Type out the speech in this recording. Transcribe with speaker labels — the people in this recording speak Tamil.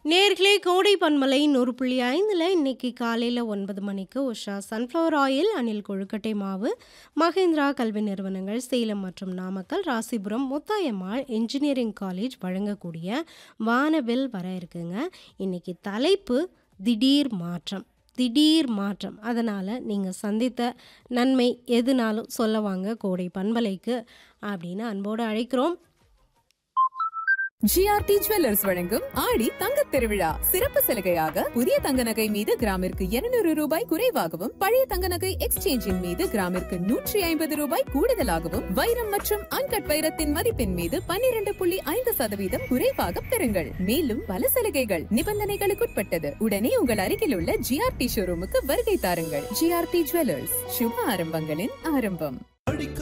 Speaker 1: நேர்களே கோடை பன்மலை நூறு புள்ளி ஐந்தில் இன்னைக்கு காலையில் ஒன்பது மணிக்கு உஷா சன்ஃப்ளவர் ஆயில் அணில் கொழுக்கட்டை மாவு மகேந்திரா கல்வி நிறுவனங்கள் சேலம் மற்றும் நாமக்கல் ராசிபுரம் முத்தாயம்மாள் இன்ஜினியரிங் காலேஜ் வழங்கக்கூடிய வானவில் வர இருக்குங்க இன்னைக்கு தலைப்பு திடீர் மாற்றம் திடீர் மாற்றம் அதனால் நீங்கள் சந்தித்த நன்மை எதுனாலும் சொல்ல வாங்க கோடை பண்பலைக்கு அப்படின்னு அன்போடு அழைக்கிறோம்
Speaker 2: ஜிஆர்டி ஜுவல்லர்ஸ் வழங்கும் ஆடி தங்கத் திருவிழா சிறப்பு சலுகையாக புதிய தங்க நகை மீது கிராமிற்கு 200 ரூபாய் குறைவாகவும் பழைய தங்க நகை எக்ஸ்சேஞ்சின் மீது கிராமிற்கு நூற்றி ஐம்பது ரூபாய் கூடுதலாகவும் வைரம் மற்றும் அன்கட் வைரத்தின் மதிப்பின் மீது 12.5% புள்ளி ஐந்து சதவீதம் குறைவாக பெறுங்கள் மேலும் பல சலுகைகள் நிபந்தனைகளுக்குட்பட்டது உடனே உங்கள் அருகில் உள்ள ஜிஆர்டி ஷோரூமுக்கு வருகை தாருங்கள் ஜிஆர்டி ஜுவல்லர்ஸ் சுப ஆரம்பங்களின் ஆரம்பம்
Speaker 3: படிக்க